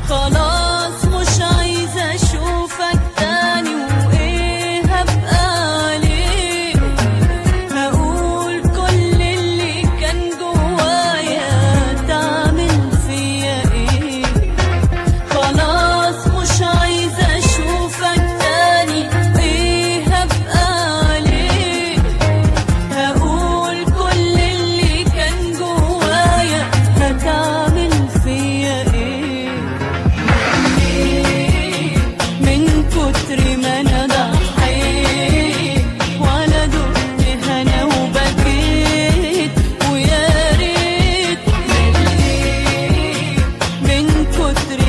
خلاص مش عايزة أشوفك تاني وإيه هبقى عليه هقول كل اللي كان جوايا تعمل فيا إيه خلاص مش عايزة أشوفك تاني إيه هبقى عليه هقول كل اللي كان جوايا هتعمل فيا إيه من كتر ما أنا ضحيت ولا دقت هنا وبكيت ويا ريت من كتر